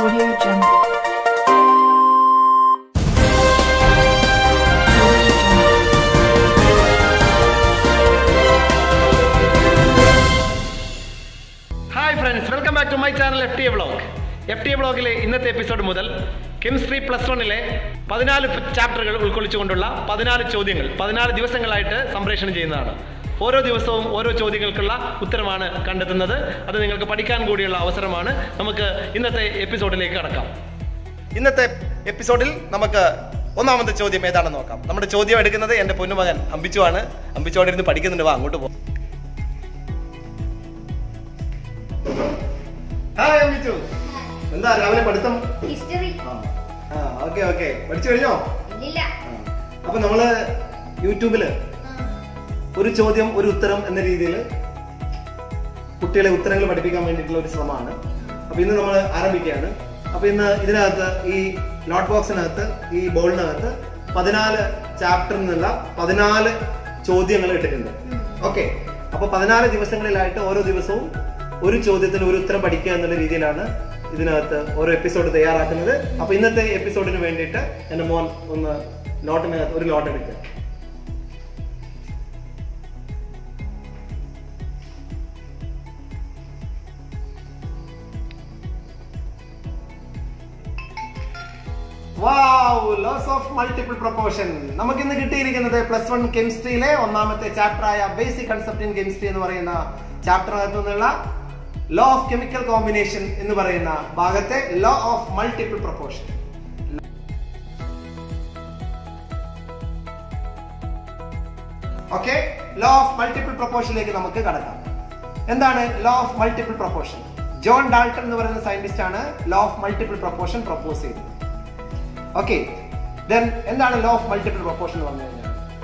Audio Jungle. Audio Jungle. Hi friends welcome back to my channel F T A blog F T A ബ്ലോഗിലെ ഇന്നത്തെ episode മുതൽ chemistry plus വണ്ണിലെ പതിനാല് ചാപ്റ്ററുകൾ ഉൾക്കൊള്ളിച്ചുകൊണ്ടുള്ള പതിനാല് ചോദ്യങ്ങൾ പതിനാല് ദിവസങ്ങളായിട്ട് സംപ്രേഷണം ചെയ്യുന്നതാണ് ഓരോ ദിവസവും ഓരോ ചോദ്യങ്ങൾക്കുള്ള ഉത്തരമാണ് കണ്ടെത്തുന്നത് അത് നിങ്ങൾക്ക് പഠിക്കാൻ കൂടിയുള്ള അവസരമാണ് നമുക്ക് ഇന്നത്തെ എപ്പിസോഡിലേക്ക് കടക്കാം ഇന്നത്തെ എപ്പിസോഡിൽ നമുക്ക് ഒന്നാമത്തെ ചോദ്യം ഏതാണെന്ന് നോക്കാം നമ്മുടെ ചോദ്യം എടുക്കുന്നത് എൻ്റെ പൊന്നുമകൻ അമ്പിച്ചു ആണ് അമ്പിച്ചു അവിടെ ഇരുന്ന് പഠിക്കുന്നുണ്ട് വാ അങ്ങോട്ട് പോ ഹായ് അമ്പിച്ചു എന്താ രാവിലെ പഠിത്തം ഹിസ്റ്ററി ആ ഓക്കെ ഓക്കെ പഠിച്ചു കഴിഞ്ഞോ ഇല്ലില്ല ആ. അപ്പൊ നമ്മള് യൂട്യൂബില് ഒരു ചോദ്യം ഒരു ഉത്തരം എന്ന രീതിയിൽ കുട്ടികളെ ഉത്തരങ്ങൾ പഠിപ്പിക്കാൻ വേണ്ടിയിട്ടുള്ള ഒരു ശ്രമമാണ് അപ്പൊ ഇന്ന് നമ്മൾ ആരംഭിക്കുകയാണ് അപ്പൊ ഇന്ന് ഇതിനകത്ത് ഈ നോട്ട് ബോക്സിനകത്ത് ഈ ബോളിനകത്ത് പതിനാല് ചാപ്റ്ററിൽ നിന്നുള്ള പതിനാല് ചോദ്യങ്ങൾ ഇട്ടിട്ടുണ്ട് ഓക്കെ അപ്പൊ പതിനാല് ദിവസങ്ങളിലായിട്ട് ഓരോ ദിവസവും ഒരു ചോദ്യത്തിന് ഒരു ഉത്തരം പഠിക്കുക എന്നുള്ള രീതിയിലാണ് ഇതിനകത്ത് ഓരോ എപ്പിസോഡ് തയ്യാറാക്കുന്നത് അപ്പൊ ഇന്നത്തെ എപ്പിസോഡിന് വേണ്ടിയിട്ട് എന്റെ മോൻ ഒന്ന് നോട്ടിനകത്ത് ഒരു നോട്ട് എടുക്കുക ലോസ് ഓഫ് മൾട്ടിപ്പിൾ പ്രൊപ്പോർഷൻ നമുക്ക് ഇന്ന് കിട്ടിയിരിക്കുന്നത് പ്ലസ് വൺ കെമിസ്ട്രിയിലെ ഒന്നാമത്തെ ചാപ്റ്റർ ആയ ബേസിക് കൺസെപ്റ്റ് ഇൻ കെമിസ്ട്രി എന്ന് പറയുന്ന ചാപ്റ്ററിനകത്തു നിന്നുള്ള ലോ ഓഫ് കെമിക്കൽ കോമ്പിനേഷൻ എന്ന് പറയുന്ന ഭാഗത്തെ law of multiple proportion okay law of multiple പ്രൊപ്പോർഷനിലേക്ക് നമുക്ക് കടക്കാം എന്താണ് law of multiple proportion John Dalton എന്ന് പറയുന്ന സയന്റിസ്റ്റ് ആണ് law of multiple proportion propose ചെയ്തത് ഓക്കെ ദെൻ എന്താണ് ലോ ഓഫ് മൾട്ടിപ്പിൾ പ്രൊപ്പോർഷൻ എന്ന് പറഞ്ഞു കഴിഞ്ഞാൽ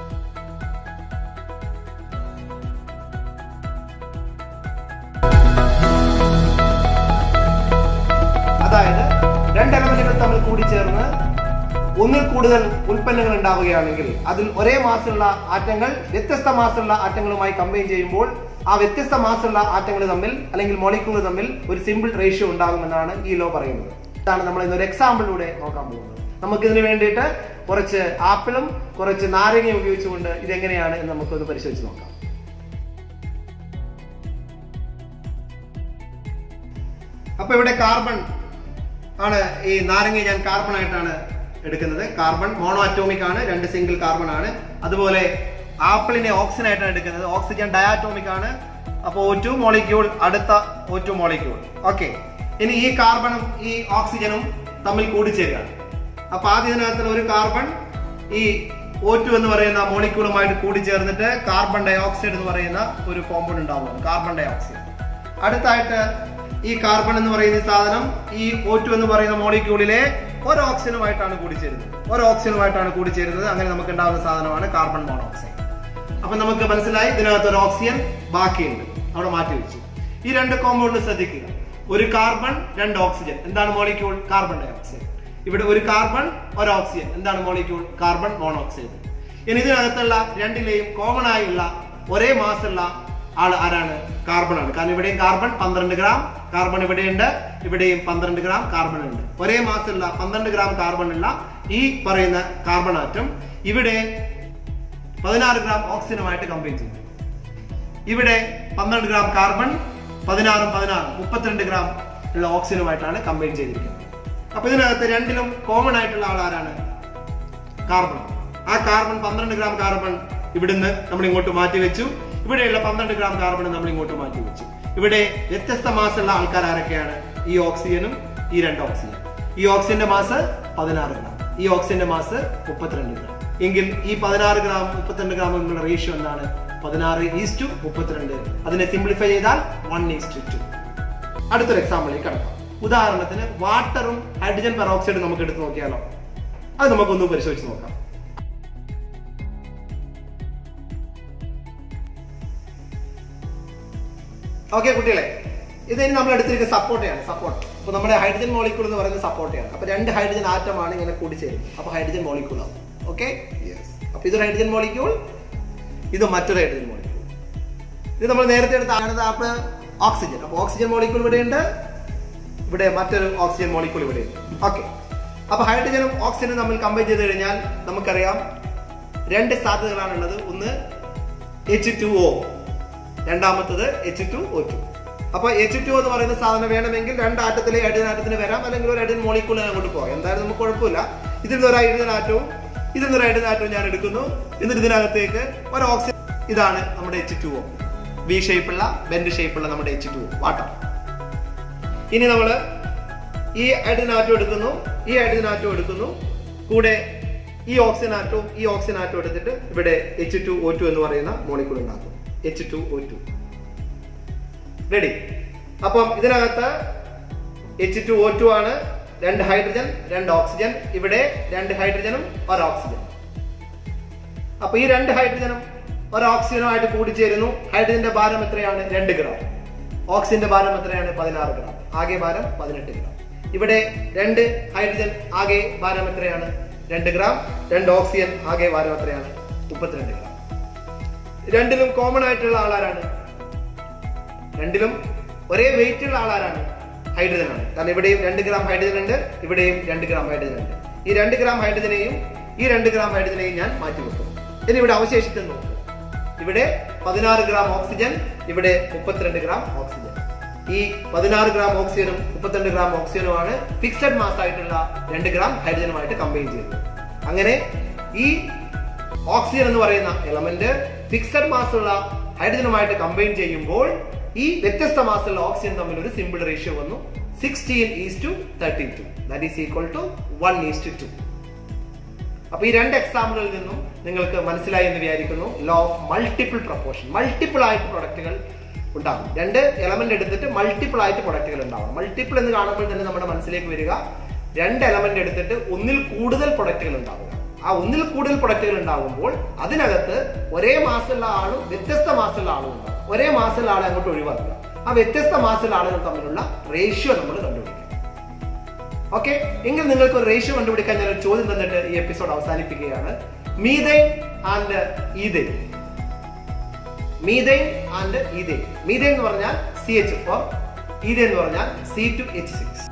അതായത് രണ്ട് എലമെന്റുകൾ തമ്മിൽ കൂടിച്ചേർന്ന് ഒന്നിൽ കൂടുതൽ ഉൽപ്പന്നങ്ങൾ ഉണ്ടാവുകയാണെങ്കിൽ അതിൽ ഒരേ മാസമുള്ള ആറ്റങ്ങൾ വ്യത്യസ്ത മാസമുള്ള ആറ്റങ്ങളുമായി കമ്പൈൻ ചെയ്യുമ്പോൾ ആ വ്യത്യസ്ത മാസമുള്ള ആറ്റങ്ങൾ തമ്മിൽ അല്ലെങ്കിൽ മോളിക്യൂൾ തമ്മിൽ ഒരു സിമ്പിൾ റേഷ്യോ ഉണ്ടാകുമെന്നാണ് ഈ ലോ പറയുന്നത് ഇതാണ് നമ്മൾ ഇന്നൊരു എക്സാമ്പിളിലൂടെ നോക്കാൻ പോകുന്നത് നമുക്ക് ഇതിന് വേണ്ടിയിട്ട് കുറച്ച് ആപ്പിളും കുറച്ച് നാരങ്ങയും ഉപയോഗിച്ചുകൊണ്ട് ഇതെങ്ങനെയാണ് എന്ന് നമുക്കൊന്ന് പരിശോധിച്ച് നോക്കാം അപ്പൊ ഇവിടെ കാർബൺ ആണ് ഈ നാരങ്ങ ഞാൻ കാർബൺ ആയിട്ടാണ് എടുക്കുന്നത് കാർബൺ മോണോ അറ്റോമിക് ആണ് രണ്ട് സിംഗിൾ കാർബൺ ആണ് അതുപോലെ ആപ്പിളിനെ ഓക്സിജൻ ആയിട്ടാണ് എടുക്കുന്നത് ഓക്സിജൻ ഡയാറ്റോമിക് ആണ് അപ്പോൾ ഒ ടു മോളിക്യൂൾ അടുത്ത ഒ ടു മോളിക്യൂൾ ഓക്കെ ഇനി ഈ കാർബണും ഈ ഓക്സിജനും തമ്മിൽ കൂടിച്ചേരുകയാണ് അപ്പൊ ആദ്യം ഇതിനകത്ത് ഒരു കാർബൺ ഈ ഒ ടു എന്ന് പറയുന്ന മോളിക്യൂളുമായിട്ട് കൂടിച്ചേർന്നിട്ട് കാർബൺ ഡൈ ഓക്സൈഡ് എന്ന് പറയുന്ന ഒരു കോമ്പൗണ്ട് ഉണ്ടാവുന്നത് കാർബൺ ഡൈ ഓക്സൈഡ് അടുത്തായിട്ട് ഈ കാർബൺ എന്ന് പറയുന്ന ഈ സാധനം ഈ ഒ ടു എന്ന് പറയുന്ന മോളിക്യൂളിലെ ഒരു ഓക്സിജനുമായിട്ടാണ് കൂടിച്ചേരുന്നത് ഒരു ഓക്സിജനുമായിട്ടാണ് കൂടിച്ചേരുന്നത് അങ്ങനെ നമുക്ക് ഉണ്ടാകുന്ന സാധനമാണ് കാർബൺ മോണോക്സൈഡ് അപ്പൊ നമുക്ക് മനസ്സിലായി ഇതിനകത്ത് ഒരു ഓക്സിജൻ ബാക്കിയുണ്ട് അവിടെ മാറ്റി വെച്ചു ഈ രണ്ട് കോമ്പൗണ്ട് ശ്രദ്ധിക്കുക ഒരു കാർബൺ രണ്ട് ഓക്സിജൻ എന്താണ് മോളിക്യൂൾ കാർബൺ ഡൈ ഓക്സൈഡ് ഇവിടെ ഒരു കാർബൺ ഒരു ഓക്സിജൻ എന്താണ് മോളിക്യൂൾ കാർബൺ മോണോക്സൈഡ് ഇനി ഇതിനകത്തുള്ള രണ്ടിലെയും കോമൺ ആയുള്ള ഒരേ മാസമുള്ള ആൾ ആരാണ് കാർബൺ ആണ് കാരണം ഇവിടെയും കാർബൺ പന്ത്രണ്ട് ഗ്രാം കാർബൺ ഇവിടെയുണ്ട് ഇവിടെയും പന്ത്രണ്ട് ഗ്രാം കാർബൺ ഉണ്ട് ഒരേ മാസമുള്ള പന്ത്രണ്ട് ഗ്രാം കാർബൺ ഉള്ള ഈ പറയുന്ന കാർബൺ ആറ്റം ഇവിടെ പതിനാറ് ഗ്രാം ഓക്സിജനുമായിട്ട് കമ്പൈൻ ചെയ്തു ഇവിടെ പന്ത്രണ്ട് ഗ്രാം കാർബൺ പതിനാറും പതിനാറും മുപ്പത്തിരണ്ട് ഗ്രാം ഉള്ള ഓക്സിജനുമായിട്ടാണ് കമ്പൈൻ ചെയ്തിരിക്കുന്നത് അപ്പൊ ഇതിനകത്ത് രണ്ടിലും കോമൺ ആയിട്ടുള്ള ആൾ ആരാണ് കാർബൺ ആ കാർബൺ പന്ത്രണ്ട് ഗ്രാം കാർബൺ ഇവിടുന്ന് നമ്മൾ ഇങ്ങോട്ട് മാറ്റി വെച്ചു ഇവിടെയുള്ള പന്ത്രണ്ട് ഗ്രാം കാർബൺ നമ്മൾ ഇങ്ങോട്ട് മാറ്റി വെച്ചു ഇവിടെ വ്യത്യസ്ത മാസമുള്ള ആൾക്കാർ ആരൊക്കെയാണ് ഈ ഓക്സിജനും ഈ രണ്ട് ഓക്സിജൻ ഈ ഓക്സിജന്റെ മാസ് പതിനാറ് ഗ്രാം ഈ ഓക്സിജന്റെ മാസ് മുപ്പത്തിരണ്ട് ഗ്രാം എങ്കിൽ ഈ പതിനാറ് ഗ്രാം മുപ്പത്തിരണ്ട് ഗ്രാം തമ്മിലുള്ള റേഷ്യോ എന്താണ് പതിനാറ് ഈസ് ടു മുപ്പത്തിരണ്ട് അതിനെ സിംപ്ലിഫൈ ചെയ്താൽ വൺ ഈസ് ടു ടു അടുത്തൊരു എക്സാമ്പിളിലേക്ക് കടക്കാം ഉദാഹരണത്തിന് വാട്ടറും ഹൈഡ്രജൻ പെറോക്സൈഡും നമുക്ക് എടുത്ത് നോക്കിയാലോ അത് നമുക്കൊന്ന് പരിശോധിച്ച് നോക്കാം ഓക്കെ കുട്ടികളെ ഇത് ഇനി നമ്മൾ എടുത്തിരിക്കുന്ന സപ്പോർട്ടയാണ് സപ്പോർട്ട് അപ്പൊ നമ്മുടെ ഹൈഡ്രജൻ മോളിക്യൂൾ എന്ന് പറയുന്നത് സപ്പോർട്ടയാണ് അപ്പൊ രണ്ട് ഹൈഡ്രജൻ ആറ്റമാണ് ഇങ്ങനെ കൂടിച്ചേരുന്നത് അപ്പൊ ഹൈഡ്രജൻ മോളിക്യൂൾ ആവും ഓക്കെ അപ്പൊ ഇതൊരു ഹൈഡ്രജൻ മോളിക്യൂൾ ഇത് മറ്റൊരു ഹൈഡ്രജൻ മോളിക്യൂൾ ഇത് നമ്മൾ നേരത്തെ എടുത്ത ആണത് ആപ്പ് ഓക്സിജൻ അപ്പൊ ഓക്സിജൻ മോളിക്യൂൾ ഇവിടെയുണ്ട് ഇവിടെ മറ്റൊരു ഓക്സിജൻ മോളിക്കൂൾ ഇവിടെ ഓക്കെ അപ്പൊ ഹൈഡ്രജനും ഓക്സിജനും തമ്മിൽ കമ്പൈൻ ചെയ്ത് കഴിഞ്ഞാൽ നമുക്കറിയാം രണ്ട് സാധ്യതകളാണുള്ളത് ഒന്ന് എച്ച് ടു ഒ രണ്ടാമത്തത് എച്ച് ടു ഒ ടു അപ്പൊ എച്ച് ടു എന്ന് പറയുന്ന സാധനം വേണമെങ്കിൽ രണ്ട് ആറ്റത്തിലെ ഹൈഡ്രജൻ ആറ്റത്തിന് വരാം അല്ലെങ്കിൽ ഒരു ഹൈഡ്രജൻ മോളിക്കൂളിന് അങ്ങോട്ട് പോകാം എന്തായാലും നമുക്ക് കുഴപ്പമില്ല ഇതിൽ നിന്ന് ഒരു ഹൈഡ്രജൻ ആറ്റവും ഇതിൽ നിന്ന് ഒരു ഹൈഡ്രജൻ ആറ്റവും ഞാൻ എടുക്കുന്നു എന്നിട്ട് ഇതിനകത്തേക്ക് ഒരു ഓക്സിജൻ ഇതാണ് നമ്മുടെ എച്ച് ടു ഒ വി ഷേപ്പുള്ള ബെൻഡ് ഷേപ്പുള്ള നമ്മുടെ എച്ച് ടു ഒ വാട്ടർ ഇനി നമ്മൾ ഈ ഹൈഡ്രജൻ ആറ്റം എടുക്കുന്നു ഈ ഹൈഡ്രജൻ ആറ്റം എടുക്കുന്നു കൂടെ ഈ ഓക്സിജൻ ആറ്റവും ഈ ഓക്സിജൻ ആറ്റവും എടുത്തിട്ട് ഇവിടെ എച്ച് ടു ഒ ടു എന്ന് പറയുന്ന മോളിക്കൂൾ ഉണ്ടാക്കും H two O two ready അപ്പം ഇതിനകത്ത് എച്ച് ടു ഒ ടു ആണ് രണ്ട് ഹൈഡ്രജൻ രണ്ട് ഓക്സിജൻ ഇവിടെ രണ്ട് ഹൈഡ്രജനും ഒരു ഓക്സിജൻ അപ്പൊ ഈ രണ്ട് ഹൈഡ്രജനും ഒരു ഓക്സിജനുമായിട്ട് കൂടിച്ചേരുന്നു ഹൈഡ്രജന്റെ ഭാരം എത്രയാണ് രണ്ട് ഗ്രാം ഓക്സിജന്റെ ഭാരം എത്രയാണ് പതിനാറ് ഗ്രാം ആകെ ഭാരം പതിനെട്ട് ഗ്രാം ഇവിടെ രണ്ട് ഹൈഡ്രജൻ ആകെ ഭാരം എത്രയാണ് രണ്ട് ഗ്രാം രണ്ട് ഓക്സിജൻ ആകെ ഭാരം എത്രയാണ് മുപ്പത്തിരണ്ട് ഗ്രാം രണ്ടിലും കോമൺ ആയിട്ടുള്ള ആളാരാണ് രണ്ടിലും ഒരേ വെയിറ്റ് ഉള്ള ആളാരാണ് ഹൈഡ്രജൻ ആണ് കാരണം ഇവിടെയും രണ്ട് ഗ്രാം ഹൈഡ്രജൻ ഉണ്ട് ഇവിടെയും രണ്ട് ഗ്രാം ഹൈഡ്രജൻ ഉണ്ട് ഈ രണ്ട് ഗ്രാം ഹൈഡ്രജനെയും ഈ രണ്ട് ഗ്രാം ഹൈഡ്രജനെയും ഞാൻ മാറ്റി വെക്കും ഇനി ഇവിടെ അവശേഷിച്ചത് നോക്കും ഇവിടെ പതിനാറ് ഗ്രാം ഓക്സിജൻ ഇവിടെ മുപ്പത്തിരണ്ട് ഗ്രാം ഓക്സിജൻ ഈ പതിനാറ് ഗ്രാം ഓക്സിജനും മുപ്പത്തിരണ്ട് ഗ്രാം ഓക്സിജനുമാണ് ഫിക്സഡ് മാസ് ആയിട്ടുള്ള രണ്ട് ഗ്രാം ഹൈഡ്രജനുമായിട്ട് കമ്പൈൻ ചെയ്തത് അങ്ങനെ ഈ ഓക്സിജൻ എന്ന് പറയുന്ന എലമെന്റ് ഫിക്സഡ് മാസ് ഉള്ള ഹൈഡ്രജനുമായിട്ട് കമ്പൈൻ ചെയ്യുമ്പോൾ ഈ വ്യത്യസ്ത മാസുള്ള ഓക്സിജൻ തമ്മിൽ ഒരു സിമ്പിൾ റേഷ്യോ വന്നു sixteen is to thirty two that is equal to one is to two അപ്പൊ ഈ രണ്ട് എക്സാമ്പിളിൽ നിന്നും നിങ്ങൾക്ക് മനസ്സിലായി എന്ന് വിചാരിക്കുന്നു law of multiple proportion multiple ആയിട്ട് പ്രൊഡക്റ്റുകൾ ഉണ്ടാകും രണ്ട് എലമെന്റ് എടുത്തിട്ട് മൾട്ടിപ്പിൾ ആയിട്ട് പ്രൊഡക്റ്റുകൾ ഉണ്ടാവണം മൾട്ടിപ്പിൾ എന്ന് കാണുമ്പോൾ തന്നെ നമ്മുടെ മനസ്സിലേക്ക് വരിക രണ്ട് എലമെന്റ് എടുത്തിട്ട് ഒന്നിൽ കൂടുതൽ പ്രൊഡക്റ്റുകൾ ഉണ്ടാവുക ആ ഒന്നിൽ കൂടുതൽ പ്രൊഡക്റ്റുകൾ ഉണ്ടാകുമ്പോൾ അതിനകത്ത് ഒരേ മാസമുള്ള ആളും വ്യത്യസ്ത മാസമുള്ള ആളും ഉണ്ടാവും ഒരേ മാസമുള്ള ആളെ അങ്ങോട്ട് ഒഴിവാക്കുക ആ വ്യത്യസ്ത മാസമുള്ള ആളുകൾ തമ്മിലുള്ള റേഷ്യോ നമ്മൾ കണ്ടുപിടിക്കുക ഓക്കെ എങ്കിൽ നിങ്ങൾക്ക് ഒരു റേഷ്യോ കണ്ടുപിടിക്കാൻ ഞാൻ ഒരു ചോദ്യം തന്നിട്ട് ഈ എപ്പിസോഡ് അവസാനിപ്പിക്കുകയാണ് methane and ethane methane and ethane methane എന്ന് പറഞ്ഞാൽ സി എച്ച് ഫോർ ഈതൈൻ എന്ന് പറഞ്ഞാൽ സി ടു എച്ച് സിക്സ്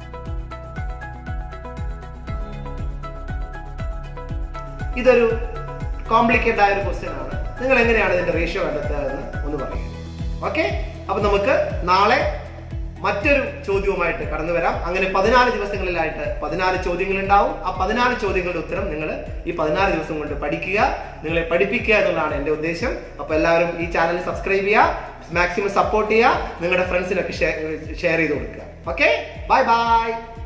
ഇതൊരു കോംപ്ലിക്കേറ്റഡ് ആയ ഒരു ക്വസ്റ്റ്യൻ ആണ് നിങ്ങൾ എങ്ങനെയാണ് ഇതിന്റെ റേഷ്യോ കണ്ടെത്തുക എന്ന് ഒന്ന് പറയുക ഓക്കെ അപ്പൊ നമുക്ക് നാളെ മറ്റൊരു ചോദ്യവുമായിട്ട് കടന്നു വരാം അങ്ങനെ പതിനാല് ദിവസങ്ങളിലായിട്ട് പതിനാല് ചോദ്യങ്ങൾ ഉണ്ടാവും ആ പതിനാല് ചോദ്യങ്ങളുടെ ഉത്തരം നിങ്ങൾ ഈ പതിനാല് ദിവസം കൊണ്ട് പഠിക്കുക നിങ്ങളെ പഠിപ്പിക്കുക എന്നുള്ളതാണ് എന്റെ ഉദ്ദേശം അപ്പൊ എല്ലാവരും ഈ ചാനൽ സബ്സ്ക്രൈബ് ചെയ്യുക മാക്സിമം സപ്പോർട്ട് ചെയ്യുക നിങ്ങളുടെ ഫ്രണ്ട്സിനൊക്കെ ഷെയർ ചെയ്ത് കൊടുക്കുക ഓക്കെ ബൈ ബൈ